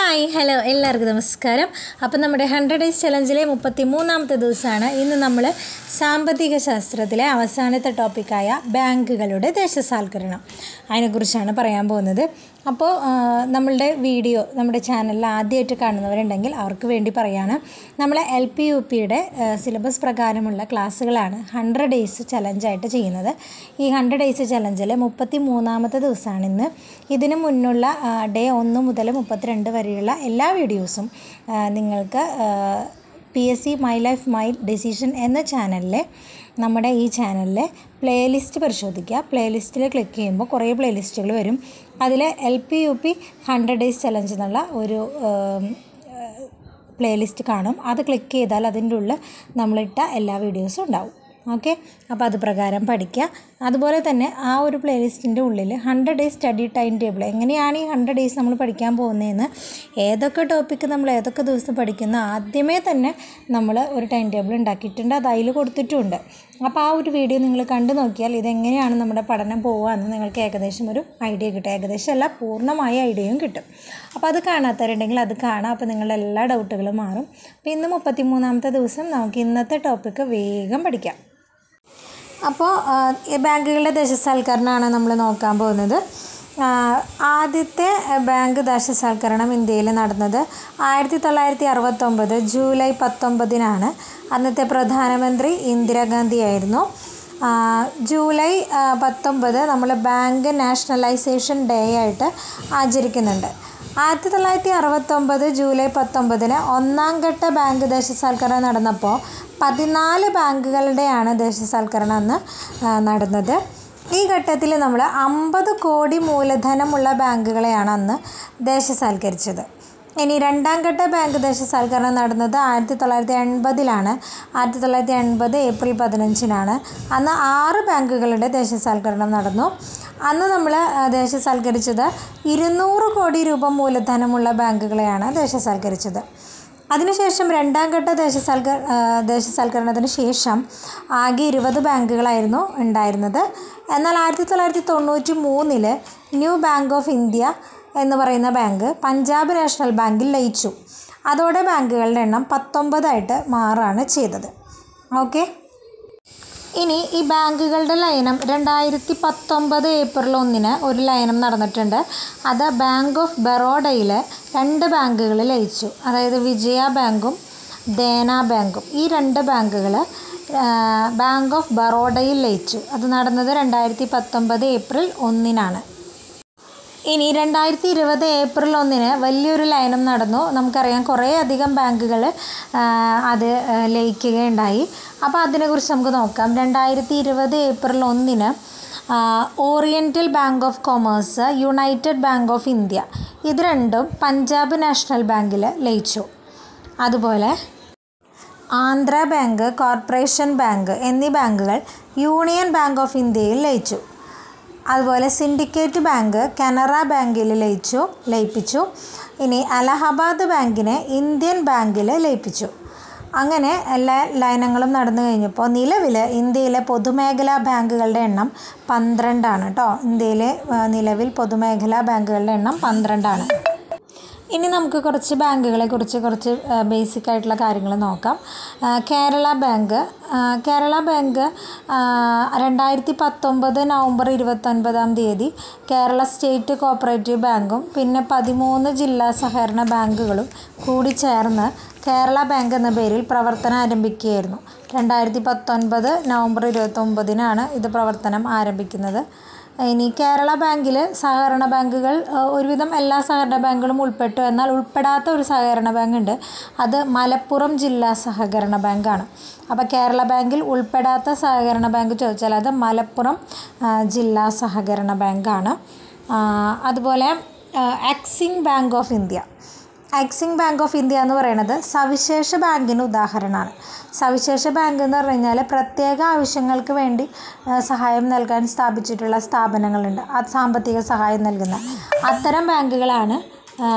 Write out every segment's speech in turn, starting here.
hi hello എല്ലാവർക്കും നമസ്കാരം അപ്പം നമ്മുടെ ഹൺഡ്രഡ് ഡേയ്സ് ചലഞ്ചിലെ മുപ്പത്തി മൂന്നാമത്തെ ദിവസമാണ് ഇന്ന് നമ്മൾ സാമ്പത്തിക ശാസ്ത്രത്തിലെ അവസാനത്തെ ടോപ്പിക്കായ ബാങ്കുകളുടെ ദേശസാൽക്കരണം അതിനെക്കുറിച്ചാണ് പറയാൻ പോകുന്നത് അപ്പോൾ ആ, നമ്മളുടെ വീഡിയോ നമ്മുടെ ചാനലിൽ ആദ്യമായിട്ട് കാണുന്നവരുണ്ടെങ്കിൽ അവർക്ക് വേണ്ടി പറയാണ് നമ്മളെ എൽ പി യു പിയുടെ സിലബസ് പ്രകാരമുള്ള ക്ലാസ്സുകളാണ് ഹൺഡ്രഡ് ഡേയ്സ് ചലഞ്ചായിട്ട് ചെയ്യുന്നത് ഈ ഹൺഡ്രഡ് ഡേയ്സ് ചലഞ്ചിൽ മുപ്പത്തി മൂന്നാമത്തെ ദിവസമാണ് ഇന്ന് ഇതിന് മുന്നുള്ള ഡേ ഒന്ന് മുതൽ മുപ്പത്തിരണ്ട് വരെയുള്ള എല്ലാ വീഡിയോസും ആ, നിങ്ങൾക്ക് P S C my life my decision എന്ന ചാനലിലെ നമ്മുടെ ഈ ചാനലിലെ പ്ലേലിസ്റ്റ് പരിശോധിക്കുക പ്ലേലിസ്റ്റിൽ ക്ലിക്ക് ചെയ്യുമ്പോൾ കുറേ പ്ലേലിസ്റ്റുകൾ വരും അതിൽ L P U P hundred days challenge എന്നുള്ള ഒരു പ്ലേലിസ്റ്റ് കാണും അത് ക്ലിക്ക് ചെയ്താൽ അതിൻ്റെ ഉള്ളിൽ നമ്മളിട്ട എല്ലാ വീഡിയോസും ഉണ്ടാവും ഓക്കെ അപ്പോൾ അത് പ്രകാരം പഠിക്കുക അതുപോലെ തന്നെ ആ ഒരു പ്ലേലിസ്റ്റിൻ്റെ ഉള്ളിൽ hundred days study time table എങ്ങനെയാണ് ഈ ഹൺഡ്രഡ് ഡേയ്സ് നമ്മൾ പഠിക്കാൻ പോകുന്നതെന്ന് ഏതൊക്കെ ടോപ്പിക്ക് നമ്മൾ ഏതൊക്കെ ദിവസം പഠിക്കുന്ന ആദ്യമേ തന്നെ നമ്മൾ ഒരു ടൈം ടേബിൾ ഉണ്ടാക്കിയിട്ടുണ്ട് അത് അതിൽ കൊടുത്തിട്ടുമുണ്ട് അപ്പോൾ ആ ഒരു വീഡിയോ നിങ്ങൾ കണ്ടു നോക്കിയാൽ ഇതെങ്ങനെയാണ് നമ്മുടെ പഠനം പോകുകയെന്ന് നിങ്ങൾക്ക് ഏകദേശം ഒരു ഐഡിയ കിട്ടും ഏകദേശം അല്ല പൂർണ്ണമായ ഐഡിയയും കിട്ടും അപ്പോൾ അത് കാണാത്തവരുണ്ടെങ്കിൽ അത് കാണാം അപ്പോൾ നിങ്ങളുടെ എല്ലാ ഡൗട്ടുകളും മാറും അപ്പോൾ ഇന്ന് മുപ്പത്തി മൂന്നാമത്തെ ദിവസം നമുക്ക് ഇന്നത്തെ ടോപ്പിക്ക് വേഗം പഠിക്കാം അപ്പോൾ ഈ ബാങ്കുകളുടെ ദേശസാൽക്കരണമാണ് നമ്മൾ നോക്കാൻ പോകുന്നത് ആ, ആദ്യത്തെ ബാങ്ക് ദേശസാൽക്കരണം ഇന്ത്യയിൽ നടന്നത് ആയിരത്തി തൊള്ളായിരത്തി അറുപത്തൊമ്പത് ജൂലൈ പത്തൊമ്പതിനാണ് അന്നത്തെ പ്രധാനമന്ത്രി ഇന്ദിരാഗാന്ധി ആയിരുന്നു ആ, ജൂലൈ ആ, പത്തൊമ്പത് നമ്മൾ ബാങ്ക് നാഷണലൈസേഷൻ ഡേ ആയിട്ട് ആചരിക്കുന്നുണ്ട് ആയിരത്തി തൊള്ളായിരത്തി അറുപത്തൊമ്പത് ജൂലൈ പത്തൊമ്പതിന് ഒന്നാം ഘട്ട ബാങ്ക് ദേശസാൽക്കരണം നടന്നപ്പോൾ പതിനാല് ബാങ്കുകളുടെയാണ് ദേശസാൽക്കരണം അന്ന് ആ, നടന്നത് ഈ ഘട്ടത്തിൽ നമ്മൾ അമ്പത് കോടി മൂലധനമുള്ള ബാങ്കുകളെയാണ് അന്ന് ദേശസാൽക്കരിച്ചത് ഇനി രണ്ടാം ഘട്ട ബാങ്ക് ദേശസാൽക്കരണം നടന്നത് ആയിരത്തി തൊള്ളായിരത്തി എൺപതിലാണ് ആയിരത്തി തൊള്ളായിരത്തി എൺപത് ഏപ്രിൽ പതിനഞ്ചിനാണ് അന്ന് ആറ് ബാങ്കുകളുടെ ദേശസാൽക്കരണം നടന്നു അന്ന് നമ്മൾ ദേശസാൽക്കരിച്ചത് ഇരുന്നൂറ് കോടി രൂപ മൂലധനമുള്ള ബാങ്കുകളെയാണ് ദേശസാൽക്കരിച്ചത് അതിനുശേഷം രണ്ടാം ഘട്ട ദേശസാൽക്ക ആ, ദേശസാൽക്കരണത്തിന് ശേഷം ആകെ ഇരുപത് ബാങ്കുകളായിരുന്നു ഉണ്ടായിരുന്നത് എന്നാൽ ആയിരത്തി തൊള്ളായിരത്തി തൊണ്ണൂറ്റി മൂന്നില് ന്യൂ ബാങ്ക് ഓഫ് ഇന്ത്യ എന്ന് പറയുന്ന ബാങ്ക് പഞ്ചാബ് നാഷണൽ ബാങ്കിൽ ലയിച്ചു അതോടെ ബാങ്കുകളുടെ എണ്ണം പത്തൊമ്പതായിട്ട് മാറുകയാണ് ചെയ്തത് ഓക്കെ ഇനി ഈ ബാങ്കുകളുടെ ലയനം രണ്ടായിരത്തി പത്തൊമ്പത് ഏപ്രിൽ ഒന്നിന് ഒരു ലയനം നടന്നിട്ടുണ്ട് അത് ബാങ്ക് ഓഫ് ബറോഡയിൽ രണ്ട് ബാങ്കുകൾ ലയിച്ചു അതായത് വിജയ ബാങ്കും ദേന ബാങ്കും ഈ രണ്ട് ബാങ്കുകൾ ബാങ്ക് ഓഫ് ബറോഡയിൽ ലയിച്ചു അത് നടന്നത് രണ്ടായിരത്തി പത്തൊമ്പത് ഏപ്രിൽ ഒന്നിനാണ് ഇനി രണ്ടായിരത്തി ഇരുപത് ഏപ്രിൽ ഒന്നിന് വലിയൊരു ലയനം നടന്നു നമുക്കറിയാം കുറേ അധികം ബാങ്കുകൾ അത് ആ, ലയിക്കുകയുണ്ടായി അപ്പോൾ അതിനെക്കുറിച്ച് നമുക്ക് നോക്കാം രണ്ടായിരത്തി ഇരുപത് ഏപ്രിൽ ഒന്നിന് ആ, Oriental Bank of Commerce United Bank of India ഇത് രണ്ടും പഞ്ചാബ് നാഷണൽ ബാങ്കിൽ ലയിച്ചു അതുപോലെ ആന്ധ്ര ബാങ്ക് കോർപ്പറേഷൻ ബാങ്ക് എന്നീ ബാങ്കുകൾ യൂണിയൻ ബാങ്ക് ഓഫ് ഇന്ത്യയിൽ ലയിച്ചു അതുപോലെ സിൻഡിക്കേറ്റ് ബാങ്ക് കനറ ബാങ്കിൽ ലയിച്ചു ലയിപ്പിച്ചു ഇനി അലഹബാദ് ബാങ്കിനെ ഇന്ത്യൻ ബാങ്കിൽ ലയിപ്പിച്ചു അങ്ങനെ എല്ലാ ലയനങ്ങളും നടന്നു കഴിഞ്ഞപ്പോൾ നിലവിൽ ഇന്ത്യയിലെ പൊതുമേഖലാ ബാങ്കുകളുടെ എണ്ണം പന്ത്രണ്ടാണ് കേട്ടോ ഇന്ത്യയിലെ ആ, നിലവിൽ പൊതുമേഖലാ ബാങ്കുകളുടെ എണ്ണം പന്ത്രണ്ടാണ് ഇനി നമുക്ക് കുറച്ച് ബാങ്കുകളെ കുറിച്ച് കുറച്ച് ബേസിക് ആയിട്ടുള്ള കാര്യങ്ങൾ നോക്കാം ആ, കേരള ബാങ്ക് ആ, കേരള ബാങ്ക് ആ, രണ്ടായിരത്തി പത്തൊമ്പത് നവംബർ ഇരുപത്തൊൻപതാം തീയതി കേരള സ്റ്റേറ്റ് കോപ്പറേറ്റീവ് ബാങ്കും പിന്നെ പതിമൂന്ന് ജില്ലാ സഹകരണ ബാങ്കുകളും കൂടി ചേർന്ന് കേരള ബാങ്ക് എന്ന പേരിൽ പ്രവർത്തനം ആരംഭിക്കുകയായിരുന്നു രണ്ടായിരത്തി പത്തൊൻപത് നവംബർ ഇരുപത്തൊമ്പതിനാണ് ഇത് പ്രവർത്തനം ആരംഭിക്കുന്നത് ഇനി കേരള ബാങ്കിൽ സഹകരണ ബാങ്കുകൾ ആ, ഒരുവിധം എല്ലാ സഹകരണ ബാങ്കുകളും ഉൾപ്പെട്ടു എന്നാൽ ഉൾപ്പെടാത്ത ഒരു സഹകരണ ബാങ്ക് ഉണ്ട് അത് മലപ്പുറം ജില്ലാ സഹകരണ ബാങ്കാണ് അപ്പോൾ കേരള ബാങ്കിൽ ഉൾപ്പെടാത്ത സഹകരണ ബാങ്ക് ചോദിച്ചാൽ അത് മലപ്പുറം ആ, ജില്ലാ സഹകരണ ബാങ്കാണ് ആ, അതുപോലെ Exim Bank of India Exim Bank of India എന്ന് പറയുന്നത് സവിശേഷ ബാങ്കിന് ഉദാഹരണമാണ് സവിശേഷ ബാങ്ക് എന്ന് പറഞ്ഞു കഴിഞ്ഞാൽ പ്രത്യേക ആവശ്യങ്ങൾക്ക് വേണ്ടി ആ, സഹായം നൽകാൻ സ്ഥാപിച്ചിട്ടുള്ള സ്ഥാപനങ്ങളുണ്ട് ആ സാമ്പത്തിക സഹായം നൽകുന്ന അത്തരം ബാങ്കുകളാണ് ആ,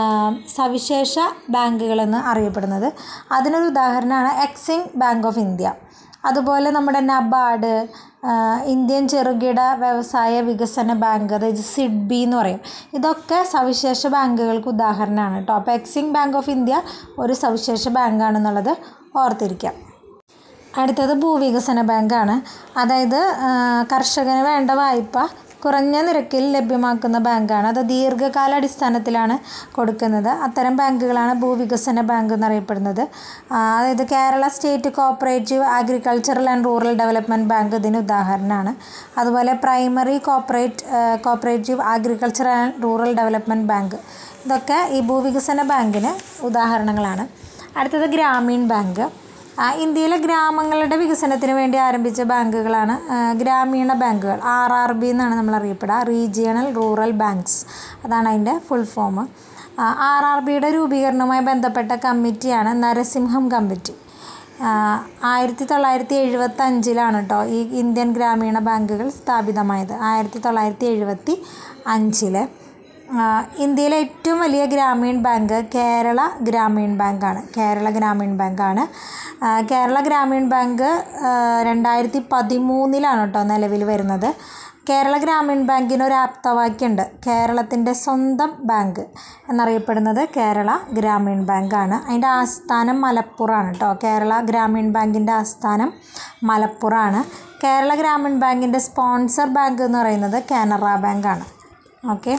സവിശേഷ ബാങ്കുകളെന്ന് അറിയപ്പെടുന്നത് അതിനൊരു ഉദാഹരണമാണ് എക്സിംഗ് ബാങ്ക് ഓഫ് ഇന്ത്യ അതുപോലെ നമ്മുടെ നബാർഡ് ഇന്ത്യൻ ചെറുകിട വ്യവസായ വികസന ബാങ്ക് അതായത് സിഡ്ബി എന്ന് പറയും ഇതൊക്കെ സവിശേഷ ബാങ്കുകൾക്ക് ഉദാഹരണമാണ് കേട്ടോ അപ്പോൾ എക്സിം ബാങ്ക് ഓഫ് ഇന്ത്യ ഒരു സവിശേഷ ബാങ്കാണെന്നുള്ളത് ഓർത്തിരിക്കാം അടുത്തത് ഭൂവികസന ബാങ്കാണ് അതായത് കർഷകന് വേണ്ട വായ്പ കുറഞ്ഞ നിരക്കിൽ ലഭ്യമാക്കുന്ന ബാങ്കാണ് അത് ദീർഘകാല അടിസ്ഥാനത്തിലാണ് കൊടുക്കുന്നത് അത്തരം ബാങ്കുകളാണ് ഭൂവികസന ബാങ്ക് എന്നറിയപ്പെടുന്നത് അതായത് Kerala State Cooperative Agricultural and Rural Development Bank ഇതിന് ഉദാഹരണമാണ് അതുപോലെ Primary Cooperate Cooperative Agricultural and Rural Development Bank ഇതൊക്കെ ഈ ഭൂവികസന ബാങ്കിന് ഉദാഹരണങ്ങളാണ് അടുത്തത് ഗ്രാമീൺ ബാങ്ക് ഇന്ത്യയിലെ ഗ്രാമങ്ങളുടെ വികസനത്തിന് വേണ്ടി ആരംഭിച്ച ബാങ്കുകളാണ് ഗ്രാമീണ ബാങ്കുകൾ ആർ ആർ ബി എന്നാണ് നമ്മൾ അറിയപ്പെടുക റീജിയണൽ റൂറൽ ബാങ്ക്സ് അതാണ് അതിൻ്റെ ഫുൾ ഫോം ആർ ആർ ബിയുടെ രൂപീകരണവുമായി ബന്ധപ്പെട്ട കമ്മിറ്റിയാണ് നരസിംഹം കമ്മിറ്റി ആയിരത്തി തൊള്ളായിരത്തി എഴുപത്തി അഞ്ചിലാണ് കേട്ടോ ഈ ഇന്ത്യൻ ഗ്രാമീണ ബാങ്കുകൾ സ്ഥാപിതമായത് ആയിരത്തി തൊള്ളായിരത്തി എഴുപത്തി അഞ്ചിൽ ഇന്ത്യയിലെ ഏറ്റവും വലിയ ഗ്രാമീൺ ബാങ്ക് കേരള ഗ്രാമീൺ ബാങ്കാണ് കേരള ഗ്രാമീൺ ബാങ്കാണ് കേരള ഗ്രാമീൺ ബാങ്ക് രണ്ടായിരത്തി പതിമൂന്നിലാണ് കേട്ടോ നിലവിൽ വരുന്നത് കേരള ഗ്രാമീൺ ബാങ്കിന് ഒരു ആപ്തവാക്യമുണ്ട് കേരളത്തിൻ്റെ സ്വന്തം ബാങ്ക് എന്നറിയപ്പെടുന്നത് കേരള ഗ്രാമീൺ ബാങ്കാണ് അതിൻ്റെ ആസ്ഥാനം മലപ്പുറമാണ് കേട്ടോ കേരള ഗ്രാമീൺ ബാങ്കിൻ്റെ ആസ്ഥാനം മലപ്പുറമാണ് കേരള ഗ്രാമീൺ ബാങ്കിൻ്റെ സ്പോൺസർ ബാങ്ക് എന്ന് പറയുന്നത് കാനറ ബാങ്കാണ് ഓക്കെ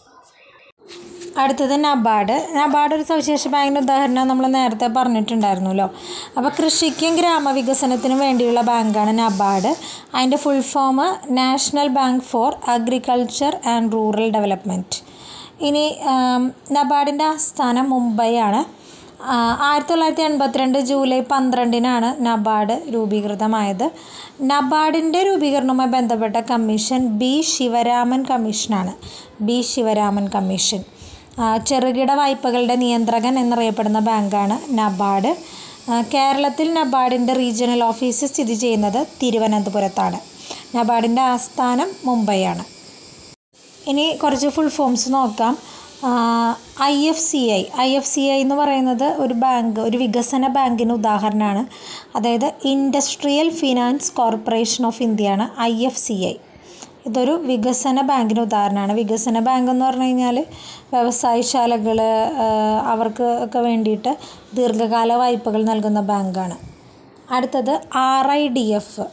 അടുത്തത് നബാർഡ് നബാർഡ് ഒരു സവിശേഷ ബാങ്കിൻ്റെ ഉദാഹരണം നമ്മൾ നേരത്തെ പറഞ്ഞിട്ടുണ്ടായിരുന്നല്ലോ അപ്പോൾ കൃഷിക്കും ഗ്രാമവികസനത്തിനും വേണ്ടിയുള്ള ബാങ്കാണ് നബാർഡ് അതിൻ്റെ full form National Bank for Agriculture and Rural Development ഇനി നബാർഡിൻ്റെ ആസ്ഥാനം മുംബൈയാണ് ആയിരത്തി തൊള്ളായിരത്തി എൺപത്തിരണ്ട് ജൂലൈ പന്ത്രണ്ടിനാണ് നബാർഡ് രൂപീകൃതമായത് നബാർഡിൻ്റെ രൂപീകരണവുമായി ബന്ധപ്പെട്ട കമ്മീഷൻ ബി ശിവരാമൻ കമ്മീഷനാണ് ബി ശിവരാമൻ കമ്മീഷൻ ചെറുകിട വായ്പകളുടെ നിയന്ത്രകൻ എന്നറിയപ്പെടുന്ന ബാങ്കാണ് നബാർഡ് കേരളത്തിൽ നബാർഡിൻ്റെ റീജിയണൽ ഓഫീസ് സ്ഥിതി ചെയ്യുന്നത് തിരുവനന്തപുരത്താണ് നബാർഡിൻ്റെ ആസ്ഥാനം മുംബൈയാണ് ഇനി കുറച്ച് ഫുൾ ഫോംസ് നോക്കാം I F C I I F C I എന്ന് പറയുന്നത് ഒരു ബാങ്ക് ഒരു വികസന ബാങ്കിന് ഉദാഹരണമാണ് അതായത് ഇൻഡസ്ട്രിയൽ ഫിനാൻസ് കോർപ്പറേഷൻ ഓഫ് ഇന്ത്യയാണ് ഐ എഫ് സി ഐ ഇതൊരു വികസന ബാങ്കിന് ഉദാഹരണമാണ് വികസന ബാങ്ക് എന്ന് പറഞ്ഞു കഴിഞ്ഞാൽ വ്യവസായശാലകൾ അവർക്ക് ഒക്കെ വേണ്ടിയിട്ട് ദീർഘകാല വായ്പകൾ നൽകുന്ന ബാങ്കാണ് അടുത്തത് R I D F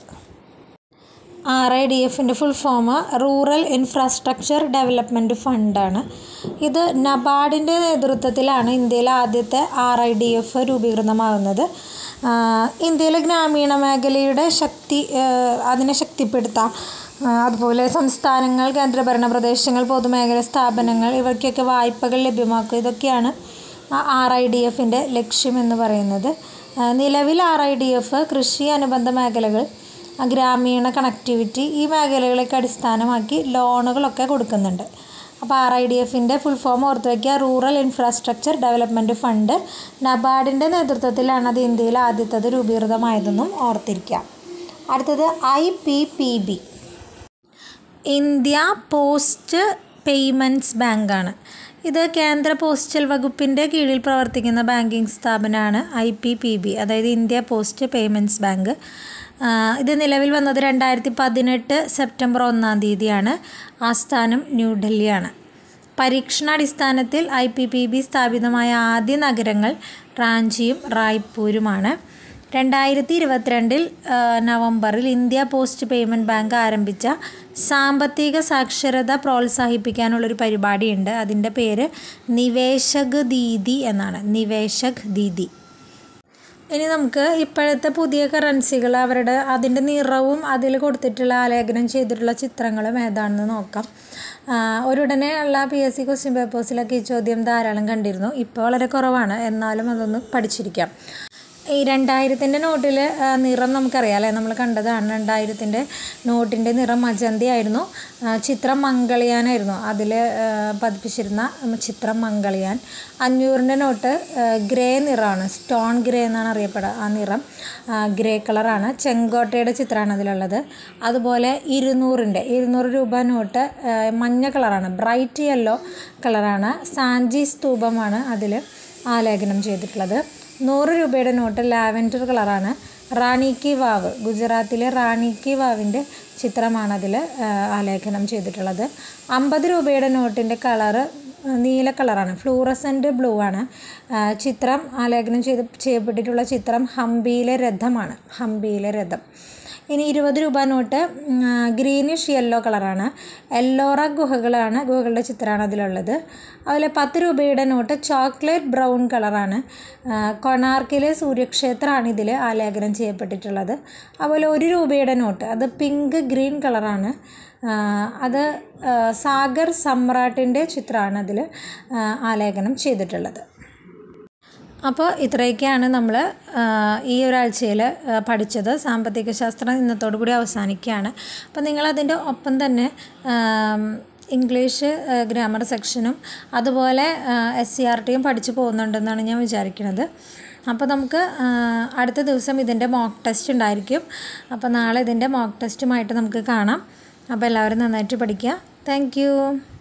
R I D എഫിൻ്റെ full form Rural Infrastructure Development ഫണ്ടാണ് ഇത് നബാർഡിൻ്റെ നേതൃത്വത്തിലാണ് ഇന്ത്യയിലെ ആദ്യത്തെ ആർ ഐ ഡി എഫ് രൂപീകൃതമാകുന്നത് ഇന്ത്യയിലെ ഗ്രാമീണ മേഖലയുടെ ശക്തി അതിനെ ശക്തിപ്പെടുത്താം അതുപോലെ സംസ്ഥാനങ്ങൾ കേന്ദ്രഭരണ പ്രദേശങ്ങൾ പൊതുമേഖല സ്ഥാപനങ്ങൾ ഇവയ്ക്കൊക്കെ വായ്പകൾ ലഭ്യമാക്കുക ഇതൊക്കെയാണ് ആർ ഐ ഡി എഫിൻ്റെ ലക്ഷ്യം എന്ന് പറയുന്നത് നിലവിൽ ആർ ഐ ഡി എഫ് കൃഷി അനുബന്ധ മേഖലകൾ ഗ്രാമീണ കണക്ടിവിറ്റി ഈ മേഖലകളൊക്കെ അടിസ്ഥാനമാക്കി ലോണുകളൊക്കെ കൊടുക്കുന്നുണ്ട് അപ്പോൾ ആർ ഐ ഡി എഫിൻ്റെ ഫുൾ ഫോം ഓർത്ത് വയ്ക്കുക റൂറൽ ഇൻഫ്രാസ്ട്രക്ചർ ഡെവലപ്മെൻറ്റ് ഫണ്ട് നബാർഡിൻ്റെ നേതൃത്വത്തിലാണ് അത് ഇന്ത്യയിൽ ആദ്യത്തത് രൂപീകൃതമായതെന്നും ഓർത്തിരിക്കാം അടുത്തത് I P P B India Post Payments ബാങ്കാണ് ഇത് കേന്ദ്ര പോസ്റ്റൽ വകുപ്പിൻ്റെ കീഴിൽ പ്രവർത്തിക്കുന്ന ബാങ്കിങ് സ്ഥാപനമാണ് ഐ പി പി ബി അതായത് ഇന്ത്യ പോസ്റ്റ് പേയ്മെൻറ്റ്സ് ബാങ്ക് ഇത് നിലവിൽ വന്നത് രണ്ടായിരത്തി പതിനെട്ട് സെപ്റ്റംബർ ഒന്നാം തീയതിയാണ് ആസ്ഥാനം ന്യൂഡൽഹിയാണ് പരീക്ഷണാടിസ്ഥാനത്തിൽ ഐ പി പി ബി സ്ഥാപിതമായ ആദ്യ നഗരങ്ങൾ റാഞ്ചിയും റായ്പൂരുമാണ് രണ്ടായിരത്തി ഇരുപത്തിരണ്ടിൽ നവംബറിൽ ഇന്ത്യ പോസ്റ്റ് പേയ്മെൻറ്റ് ബാങ്ക് ആരംഭിച്ച സാമ്പത്തിക സാക്ഷരത പ്രോത്സാഹിപ്പിക്കാനുള്ളൊരു പരിപാടിയുണ്ട് അതിൻ്റെ പേര് നിവേശക് ദീദി എന്നാണ് നിവേശക് ദീദി ഇനി നമുക്ക് ഇപ്പോഴത്തെ പുതിയ കറൻസികൾ അവരുടെ അതിൻ്റെ നിറവും അതിൽ കൊടുത്തിട്ടുള്ള ആലേഖനം ചെയ്തിട്ടുള്ള ചിത്രങ്ങളും ഏതാണെന്ന് നോക്കാം ഒരുടനെ ഉള്ള പി എസ് സി ക്വസ്റ്റ്യൻ പേപ്പേഴ്സിലൊക്കെ ഈ ചോദ്യം ധാരാളം കണ്ടിരുന്നു ഇപ്പോൾ വളരെ കുറവാണ് എന്നാലും അതൊന്ന് പഠിച്ചിരിക്കാം ഈ രണ്ടായിരത്തിൻ്റെ നോട്ടിൽ നിറം നമുക്കറിയാം അല്ലേ നമ്മൾ കണ്ടതാണ് രണ്ടായിരത്തിൻ്റെ നോട്ടിൻ്റെ നിറം മജന്തിയായിരുന്നു ചിത്രം മംഗളിയാനായിരുന്നു അതിൽ പതിപ്പിച്ചിരുന്ന ചിത്രം മംഗളിയാൻ അഞ്ഞൂറിൻ്റെ നോട്ട് ഗ്രേ നിറമാണ് സ്റ്റോൺ ഗ്രേ എന്നാണ് അറിയപ്പെടുക ആ നിറം ഗ്രേ കളറാണ് ചെങ്കോട്ടയുടെ ചിത്രമാണ് അതിലുള്ളത് അതുപോലെ ഇരുന്നൂറിൻ്റെ ഇരുന്നൂറ് രൂപ നോട്ട് മഞ്ഞ കളറാണ് ബ്രൈറ്റ് യെല്ലോ കളറാണ് സാഞ്ചി സ്തൂപമാണ് അതിൽ ആലേഖനം ചെയ്തിട്ടുള്ളത് നൂറ് രൂപയുടെ നോട്ട് ലാവൻഡർ കളറാണ് റാണി കി വാവ് ഗുജറാത്തിലെ റാണി കി വാവിൻ്റെ ചിത്രമാണ് അതിൽ ആലേഖനം ചെയ്തിട്ടുള്ളത് അമ്പത് രൂപയുടെ നോട്ടിൻ്റെ കളറ് നീല കളറാണ് ഫ്ലൂറസൻ്റ് ബ്ലൂ ആണ് ആ, ചിത്രം ആലേഖനം ചെയ്ത് ചെയ്യപ്പെട്ടിട്ടുള്ള ചിത്രം ഹംപിയിലെ രഥമാണ് ഹംപിയിലെ രഥം ഇനി ഇരുപത് രൂപ നോട്ട് ഗ്രീനിഷ് യെല്ലോ കളറാണ് എല്ലോറ ഗുഹകളാണ് ഗുഹകളുടെ ചിത്രമാണ് അതിലുള്ളത് അതുപോലെ പത്ത് രൂപയുടെ നോട്ട് ചോക്ലേറ്റ് ബ്രൗൺ കളറാണ് ആ, കൊണാർക്കിലെ സൂര്യക്ഷേത്രമാണ് ഇതിൽ ആലേഖനം ചെയ്യപ്പെട്ടിട്ടുള്ളത് അതുപോലെ ഒരു രൂപയുടെ നോട്ട് അത് പിങ്ക് ഗ്രീൻ കളറാണ് ആ, അത് ആ, സാഗർ സമ്രാട്ടിൻ്റെ ചിത്രമാണ് അതിൽ ആലേഖനം ചെയ്തിട്ടുള്ളത് അപ്പോൾ ഇത്രയൊക്കെയാണ് നമ്മൾ ഈ ഒരാഴ്ചയിൽ പഠിച്ചത് സാമ്പത്തിക ശാസ്ത്രം ഇന്നത്തോടു കൂടി അവസാനിക്കുകയാണ് അപ്പോൾ നിങ്ങളതിൻ്റെ ഒപ്പം തന്നെ ആം, ഇംഗ്ലീഷ് ഗ്രാമർ സെക്ഷനും അതുപോലെ എസ് സി ആർ ടിയും പഠിച്ചു പോകുന്നുണ്ടെന്നാണ് ഞാൻ വിചാരിക്കുന്നത് അപ്പോൾ നമുക്ക് ആ, അടുത്ത ദിവസം ഇതിൻ്റെ മോക്ക് ടെസ്റ്റ് ഉണ്ടായിരിക്കും അപ്പോൾ നാളെ ഇതിൻ്റെ മോക്ക് ടെസ്റ്റുമായിട്ട് നമുക്ക് കാണാം അപ്പോൾ എല്ലാവരും നന്നായിട്ട് പഠിക്കുക താങ്ക്